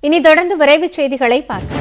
இனி தொடர்ந்து விரைவுச் செய்திகளை பார்க்கலாம்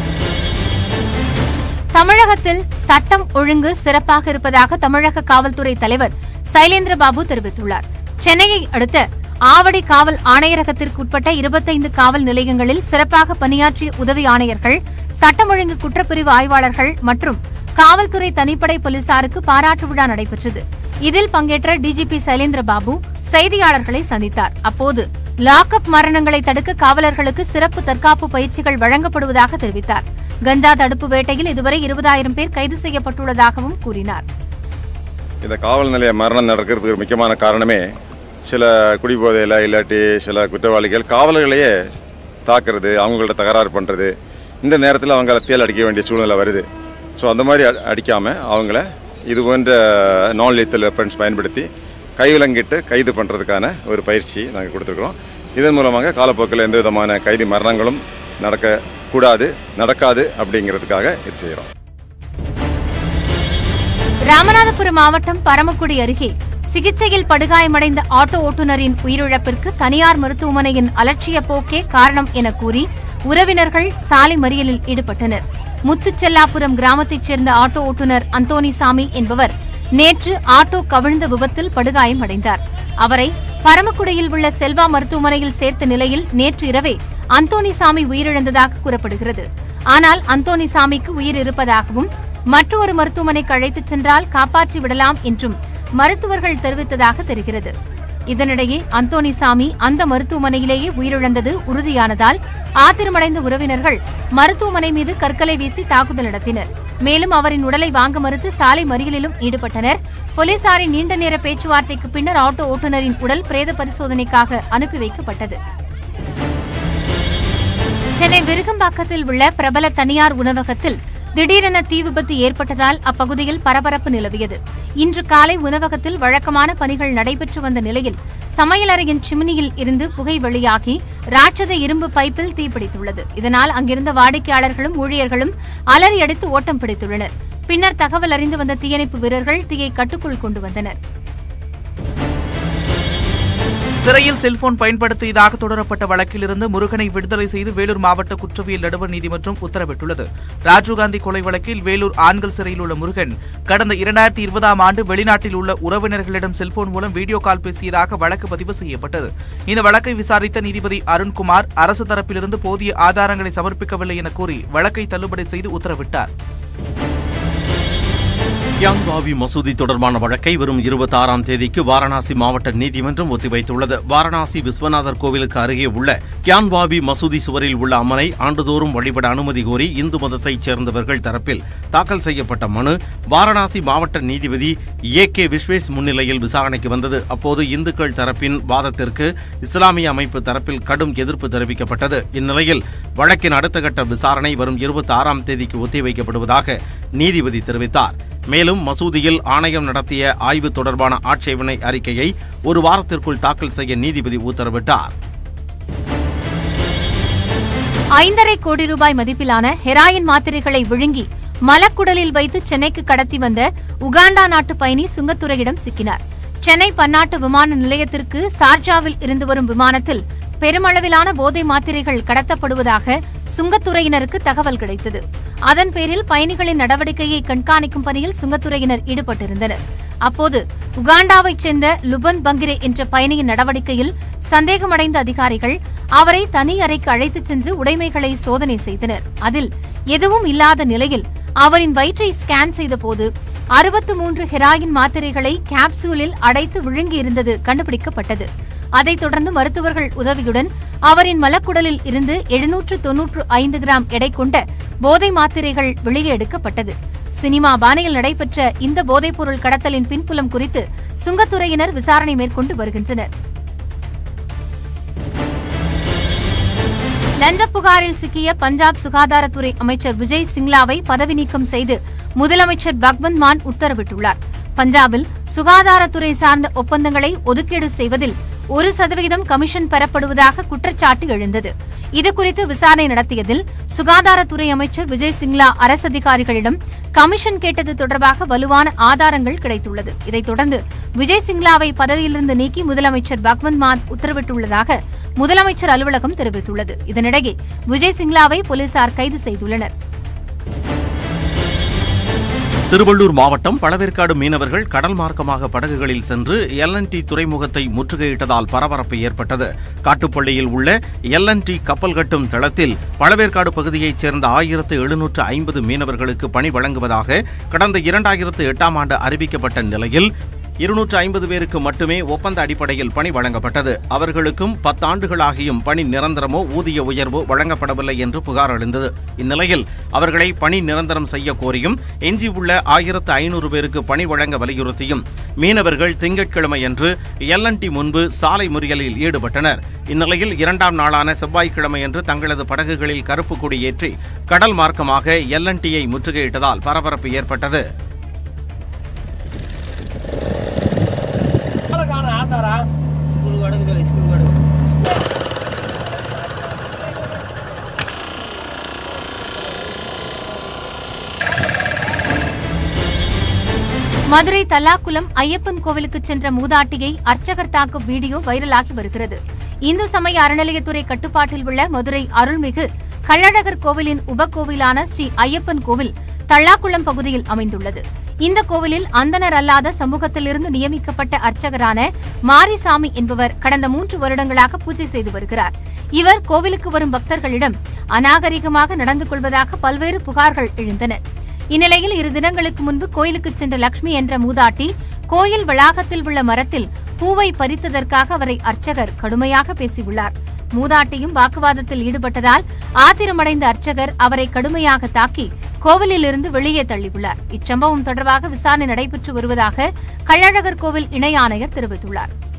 தமிழகத்தில் சட்டம் ஒழுங்கு சிறப்பாக இருப்பதாக தமிழக காவல்துறை தலைவர் சைலேந்திர பாபு தெரிவித்துள்ளார் சென்னையை அடுத்த ஆவடி காவல் ஆணையரகத்திற்கு உட்பட்ட இருபத்தைந்து காவல் நிலையங்களில் சிறப்பாக பணியாற்றிய உதவி ஆணையர்கள் சட்டம் ஒழுங்கு குற்றப்பிரிவு ஆய்வாளர்கள் மற்றும் காவல்துறை தனிப்படை போலீசாருக்கு பாராட்டு விழா நடைபெற்றது இதில் பங்கேற்ற டிஜிபி சைலேந்திர பாபு செய்தியாளர்களை சந்தித்தார் அப்போது லாக்அப் மரணங்களை தடுக்க காவலர்களுக்கு சிறப்பு தற்காப்பு பயிற்சிகள் வழங்கப்படுவதாக தெரிவித்தார் கஞ்சா தடுப்பு வேட்டையில் இதுவரை இருபதாயிரம் பேர் கைது செய்யப்பட்டுள்ளதாகவும் கூறினார் இந்த காவல் நிலைய மரணம் நடக்கிறதுக்கு முக்கியமான காரணமே சில குடிபோதையில் இல்லாட்டி சில குற்றவாளிகள் காவலர்களையே தாக்குறது அவங்கள்ட்ட தகராறு பண்ணுறது இந்த நேரத்தில் அவங்கள தேல் அடிக்க வேண்டிய சூழ்நிலை வருது ஸோ அந்த மாதிரி அடிக்காமல் அவங்கள இது போன்ற நான் லீத்தல் வெப்பன்ஸ் பயன்படுத்தி கைவிலங்கிட்டு கைது பண்ணுறதுக்கான ஒரு பயிற்சி நாங்கள் கொடுத்துருக்குறோம் இதன் மூலமாக காலப்போக்கில் எந்த விதமான கைது மரணங்களும் நடக்கக்கூடாது நடக்காது அப்படிங்கிறதுக்காக இது செய்கிறோம் ராமநாதபுரம் மாவட்டம் பரமக்குடி அருகே சிகிச்சையில் படுகாயமடைந்த ஆட்டோ ஓட்டுநரின் உயிரிழப்பிற்கு தனியார் மருத்துவமனையின் அலட்சிய போக்கே காரணம் என கூறி உறவினர்கள் சாலை மறியலில் ஈடுபட்டனர் முத்துச்செல்லாபுரம் கிராமத்தைச் சேர்ந்த ஆட்டோ ஓட்டுநர் அந்தோணிசாமி என்பவர் நேற்று ஆட்டோ கவிழ்ந்த விபத்தில் படுகாயம் அடைந்தார் அவரை பரமக்குடியில் உள்ள செல்வா மருத்துவமனையில் சேர்த்த நிலையில் நேற்று இரவே அந்தோணிசாமி உயிரிழந்ததாக கூறப்படுகிறது ஆனால் அந்தோணிசாமிக்கு உயிர் இருப்பதாகவும் மற்றொரு மருத்துவமனைக்கு அழைத்துச் சென்றால் காப்பாற்றி விடலாம் என்றும் மருத்துவர்கள் தெரிவித்ததாக தெரிகிறது இதனிடையே அந்தோணிசாமி அந்த மருத்துவமனையிலேயே உயிரிழந்தது உறுதியானதால் ஆத்திரமடைந்த உறவினர்கள் மருத்துவமனை மீது கற்களை வீசி தாக்குதல் நடத்தினர் மேலும் அவரின் உடலை வாங்க மறுத்து சாலை மறியலிலும் ஈடுபட்டனர் போலீசாரின் நீண்ட நேர பேச்சுவார்த்தைக்கு பின்னர் ஆட்டோ ஓட்டுநரின் உடல் பிரேத பரிசோதனைக்காக அனுப்பி வைக்கப்பட்டது சென்னை விருகம்பாக்கத்தில் உள்ள பிரபல தனியார் உணவகத்தில் திடீரென தீ விபத்து ஏற்பட்டதால் அப்பகுதியில் பரபரப்பு நிலவியது இன்று காலை உணவகத்தில் வழக்கமான பணிகள் நடைபெற்று வந்த நிலையில் சமையலறையின் சிம்னியில் இருந்து புகை வெளியாகி ராட்சத இரும்பு பைப்பில் தீப்பிடித்துள்ளது இதனால் அங்கிருந்த வாடிக்கையாளர்களும் ஊழியர்களும் அலறி அடித்து ஓட்டம் பிடித்துள்ளனர் பின்னர் தகவல் அறிந்து வந்த தீயணைப்பு வீரர்கள் தீயை கட்டுக்குள் கொண்டு வந்தனர் சிறையில் செல்போன் பயன்படுத்தியதாக தொடரப்பட்ட வழக்கிலிருந்து முருகனை விடுதலை செய்து வேலூர் மாவட்ட குற்றவியல் நடுவர் நீதிமன்றம் உத்தரவிட்டுள்ளது ராஜீவ்காந்தி கொலை வழக்கில் வேலூர் ஆண்கள் சிறையில் உள்ள முருகன் கடந்த இரண்டாயிரத்தி இருபதாம் ஆண்டு வெளிநாட்டில் உள்ள உறவினர்களிடம் செல்போன் மூலம் வீடியோ கால் பேசியதாக வழக்கு பதிவு செய்யப்பட்டது இந்த வழக்கை விசாரித்த நீதிபதி அருண்குமார் அரசு தரப்பிலிருந்து போதிய ஆதாரங்களை சமர்ப்பிக்கவில்லை என கூறி வழக்கை தள்ளுபடி செய்து உத்தரவிட்டார் கியான்பாவி மசூதி தொடர்பான வழக்கை வரும் இருபத்தி ஆறாம் தேதிக்கு வாரணாசி மாவட்ட நீதிமன்றம் ஒத்திவைத்துள்ளது வாரணாசி விஸ்வநாதர் கோவிலுக்கு அருகே உள்ள கியான்பாவி மசூதி சுவரில் உள்ள அம்மனை ஆண்டுதோறும் வழிபட அனுமதி கோரி இந்து மதத்தைச் சேர்ந்தவர்கள் தரப்பில் தாக்கல் செய்யப்பட்ட மனு வாரணாசி மாவட்ட நீதிபதி ஏ கே விஸ்வேஸ் முன்னிலையில் விசாரணைக்கு வந்தது அப்போது இந்துக்கள் தரப்பின் வாதத்திற்கு இஸ்லாமிய அமைப்பு தரப்பில் கடும் எதிர்ப்பு தெரிவிக்கப்பட்டது இந்நிலையில் வழக்கின் அடுத்த கட்ட விசாரணை வரும் இருபத்தி ஆறாம் தேதிக்கு ஒத்திவைக்கப்படுவதாக நீதிபதி தெரிவித்தார் மேலும் மசூதியில் ஆணையம் நடத்திய ஆய்வு தொடர்பான ஆட்சேபனை அறிக்கையை ஒரு வாரத்திற்குள் தாக்கல் செய்ய நீதிபதி உத்தரவிட்டார் ஐந்தரை கோடி ரூபாய் மதிப்பிலான ஹெராயின் மாத்திரைகளை விழுங்கி மலக்குடலில் வைத்து சென்னைக்கு கடத்தி வந்த உகாண்டா நாட்டு பயணி சுங்கத்துறையிடம் சிக்கினார் சென்னை பன்னாட்டு விமான நிலையத்திற்கு சார்ஜாவில் இருந்து வரும் விமானத்தில் பெருமளவிலான போதை மாத்திரைகள் கடத்தப்படுவதாக சுங்கத்துறையினருக்கு தகவல் கிடைத்தது அதன் பேரில் பயணிகளின் நடவடிக்கையை கண்காணிக்கும் பணியில் சுங்கத்துறையினர் ஈடுபட்டிருந்தனர் அப்போது உகாண்டாவைச் சேர்ந்த லுபன் பங்கிரே என்ற பயணியின் நடவடிக்கையில் சந்தேகமடைந்த அதிகாரிகள் அவரை தனி அறைக்கு அழைத்துச் சென்று உடைமைகளை சோதனை செய்தனர் அதில் எதுவும் இல்லாத நிலையில் அவரின் வயிற்றை ஸ்கேன் செய்தபோது அறுபத்து மூன்று ஹெராயின் மாத்திரைகளை கேப்சூலில் அடைத்து விழுங்கியிருந்தது கண்டுபிடிக்கப்பட்டது அதைத் தொடர்ந்து மருத்துவர்கள் உதவியுடன் அவரின் மலக்குடலில் இருந்து எழுநூற்று தொன்னூற்று ஐந்து கிராம் எடை கொண்ட போதை மாத்திரைகள் வெளியே எடுக்கப்பட்டது சினிமா பானையில் நடைபெற்ற இந்த போதைப்பொருள் கடத்தலின் பின்புலம் குறித்து சுங்கத்துறையினர் விசாரணை மேற்கொண்டு வருகின்றனர் லஞ்ச புகாரில் சிக்கிய பஞ்சாப் சுகாதாரத்துறை அமைச்சர் விஜய் சிங்லாவை பதவி நீக்கம் செய்து முதலமைச்சர் பக்வந்த் மான் உத்தரவிட்டுள்ளார் பஞ்சாபில் சுகாதாரத்துறை சார்ந்த ஒப்பந்தங்களை ஒதுக்கீடு செய்வதில் ஒரு சதவிகிதம் கமிஷன் பெறப்படுவதாக குற்றச்சாட்டு எழுந்தது இதுகுறித்து விசாரணை நடத்தியதில் சுகாதாரத்துறை அமைச்சர் விஜய் சிங்லா அரசு அதிகாரிகளிடம் கமிஷன் கேட்டது தொடர்பாக வலுவான ஆதாரங்கள் கிடைத்துள்ளது இதைத் தொடர்ந்து விஜய் சிங்லாவை பதவியிலிருந்து நீக்கி முதலமைச்சர் பகவந்த் மான் உத்தரவிட்டுள்ளதாக முதலமைச்சர் அலுவலகம் தெரிவித்துள்ளது இதனிடையே விஜய் சிங்லாவை போலீசார் கைது செய்துள்ளனர் திருவள்ளூர் மாவட்டம் பழவேற்காடு மீனவர்கள் கடல் மார்க்கமாக படகுகளில் சென்று எல்என்டி துறைமுகத்தை முற்றுகையிட்டதால் பரபரப்பு ஏற்பட்டது காட்டுப்பள்ளியில் உள்ள எல்என்டி கப்பல் கட்டும் தளத்தில் பழவேற்காடு பகுதியைச் சேர்ந்த ஆயிரத்து எழுநூற்று ஐம்பது மீனவர்களுக்கு பணி வழங்குவதாக கடந்த இரண்டாயிரத்து எட்டாம் ஆண்டு அறிவிக்கப்பட்ட நிலையில் இருநூற்று ஐம்பது பேருக்கு மட்டுமே ஒப்பந்த அடிப்படையில் பணி வழங்கப்பட்டது அவர்களுக்கும் பத்தாண்டுகளாகியும் பணி நிரந்தரமோ ஊதிய உயர்வோ வழங்கப்படவில்லை என்று புகார் எழுந்தது இந்நிலையில் அவர்களை பணி நிரந்தரம் செய்ய கோரியும் எஞ்சியுள்ள ஆயிரத்து ஐநூறு பேருக்கு பணி வழங்க வலியுறுத்தியும் மீனவர்கள் திங்கட்கிழமையன்று எல்என்டி முன்பு சாலை முறியலில் ஈடுபட்டனர் இந்நிலையில் இரண்டாம் நாளான செவ்வாய்க்கிழமையன்று தங்களது படகுகளில் கருப்பு கொடி ஏற்றி கடல் மார்க்கமாக எல்என்டியை முற்றுகையிட்டதால் பரபரப்பு ஏற்பட்டது ಕಾಣ ಆತಾರ ಸ್ಕೂಲ್ ಒಡಗಿದ್ದಾರೆ ಸ್ಕೂಲ್ ಒಡಗ மதுரை தல்லாக்குளம் ஐயப்பன் கோவிலுக்கு சென்ற மூதாட்டியை அர்ச்சகர் தாக்கும் வீடியோ வைரலாகி வருகிறது இந்து சமய அறநிலையத்துறை கட்டுப்பாட்டில் உள்ள மதுரை அருள்மிகு கள்ளழகர் கோவிலின் உபகோவிலான ஸ்ரீ ஐயப்பன் கோவில் தல்லாக்குளம் பகுதியில் அமைந்துள்ளது இந்த கோவிலில் அந்தனர் அல்லாத சமூகத்திலிருந்து நியமிக்கப்பட்ட அர்ச்சகரான மாரிசாமி என்பவர் கடந்த மூன்று வருடங்களாக பூஜை செய்து வருகிறார் இவர் கோவிலுக்கு வரும் பக்தர்களிடம் அநாகரிகமாக நடந்து கொள்வதாக பல்வேறு புகார்கள் எழுந்தன இந்நிலையில் இரு தினங்களுக்கு முன்பு கோயிலுக்கு சென்ற லட்சுமி என்ற மூதாட்டி கோயில் வளாகத்தில் உள்ள மரத்தில் பூவை பறித்ததற்காக அவரை அர்ச்சகர் கடுமையாக பேசியுள்ளார் மூதாட்டியும் வாக்குவாதத்தில் ஈடுபட்டதால் ஆத்திரமடைந்த அர்ச்சகர் அவரை கடுமையாக தாக்கி கோவிலிலிருந்து வெளியே தள்ளியுள்ளார் இச்சம்பவம் தொடர்பாக விசாரணை நடைபெற்று வருவதாக கள்ளழகர் கோவில் இணை ஆணையர் தெரிவித்துள்ளார்